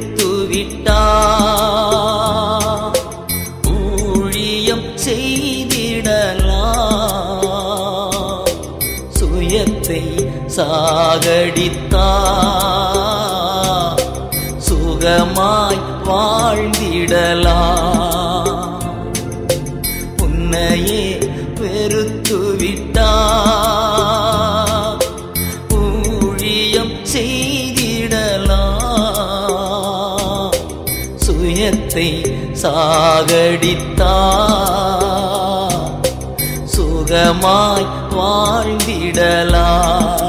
வெறுத்து விட்டா ஊழியம் செய்திடலாம் சுயத்தை சாகடித்தா சுகமாய் வாழ்ந்திடலாம் உன்னையே வெறுத்து விட்டா ஊழியம் செய்திடலாம் சுயத்தை சாகடித்தா சுகமாய் வாழ்ந்திடலாம்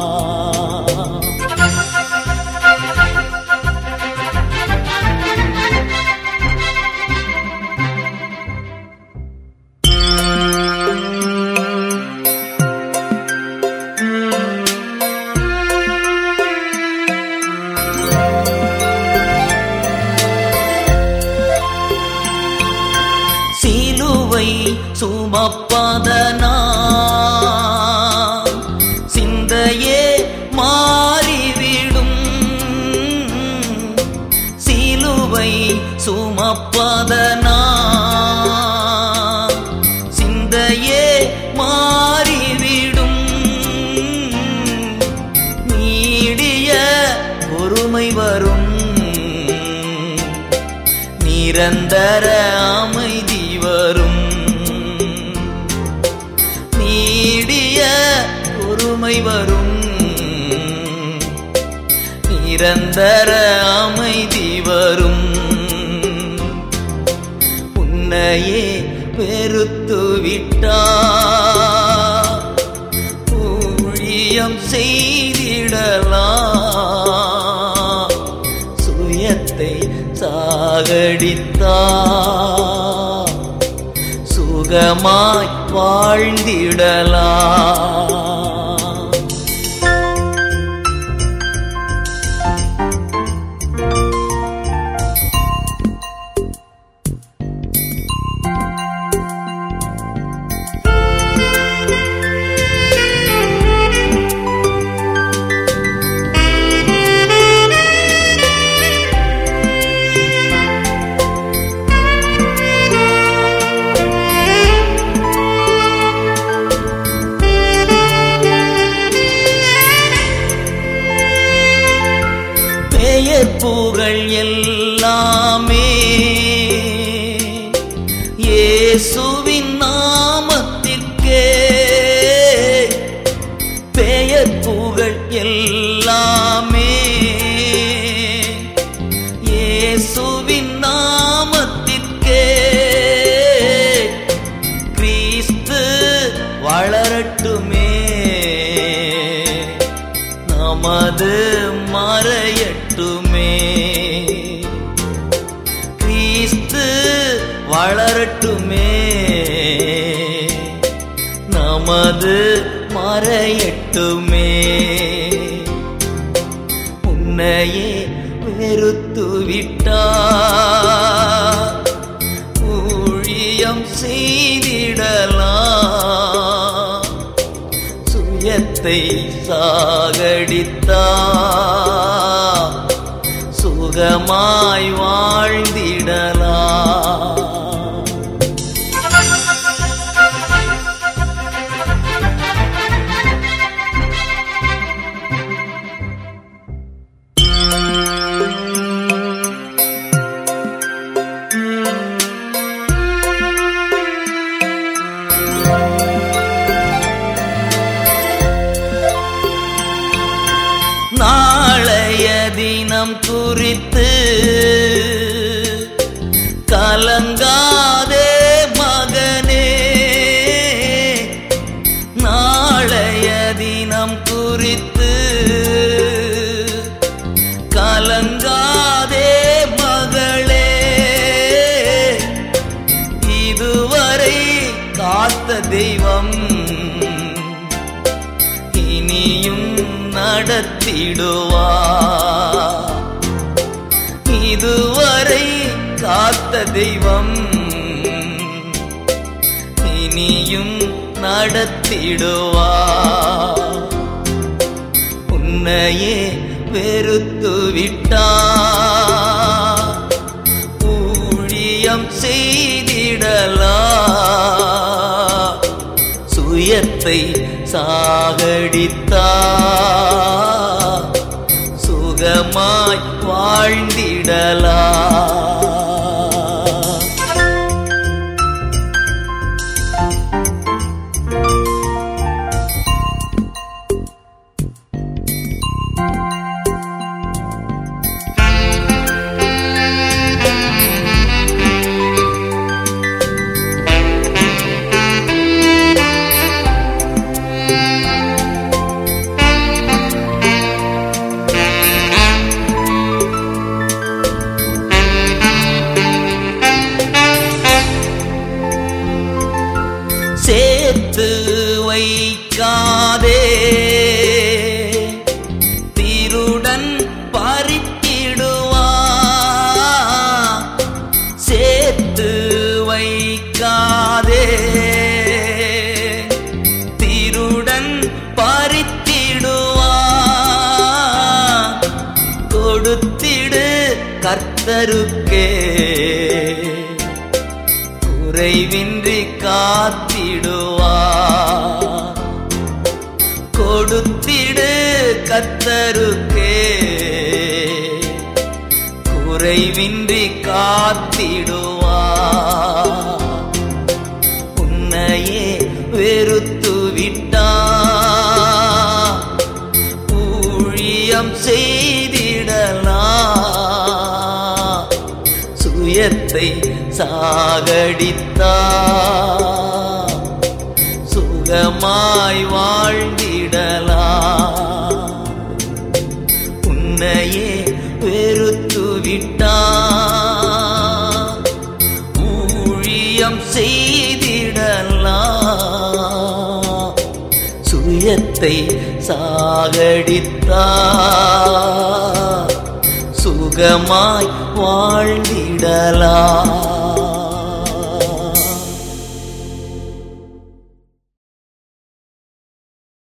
சிலுவை சுமப்பதனா சிந்தையே மாறிவிடும் சிலுவை சுமப்பதனா சிந்தையே மாறிவிடும் நீடிய பொறுமை வரும் நிரந்தர அமைதி வரும் நீடிய பொறுமை வரும் நிரந்தர அமைதி வரும் உன்னையே வெறுத்து விட்டா ஊழியம் செய்திடலாம் சுயத்தை சாகடித்தா சுகமாய் வாழ்ந்திடலாம் பெயர் புகழ் எல்லாமே இயேசுவின் நாமத்திற்கே பெயர் புகழ் எல்லாமே இயேசுவின் நாமத்திற்கே கிறிஸ்து வளரட்டுமே நமது மறையட்டுமே கிறிஸ்து வளரட்டுமே நமது மறையட்டுமே உன்னையே வெறுத்து விட்டா ஊழியம் செய்திடலாம் சுயத்தை சாகடித்தா சுகமாய் வாழ்ந்திடலாம் நாளைய தினம் குறித்து கலங்காதே மகனே நாளைய தினம் குறித்து கலங்காதே மகளே இதுவரை காத்த தெய்வம் இனியும் நடத்திடுவா இதுவரை காத்த தெய்வம் இனியும் நடத்திடுவா உன்னையே வெறுத்து விட்டா சுயத்தை சாகடித்தா சுகமாய் வாழ்ந்திடலா சேர்த்து வைக்காதே திருடன் பறித்திடுவா சேர்த்து வைக்காதே திருடன் பறித்திடுவா கொடுத்திடு கர்த்தருக்கே குறைவின்றி காத்திடுவா கொடுத்திடு கத்தருக்கே குறைவின்றி காத்திடுவா உன்னையே வெறுத்து விட்டா ஊழியம் செய்திடலாம் சுயத்தை சாகடித்தா சுகமாய் வாழ்ந்திடலா உன்னையே வெறுத்து விட்டா ஊழியம் செய்திடலா சுயத்தை சாகடித்தா சுகமாய் வாழ்ந்திடலா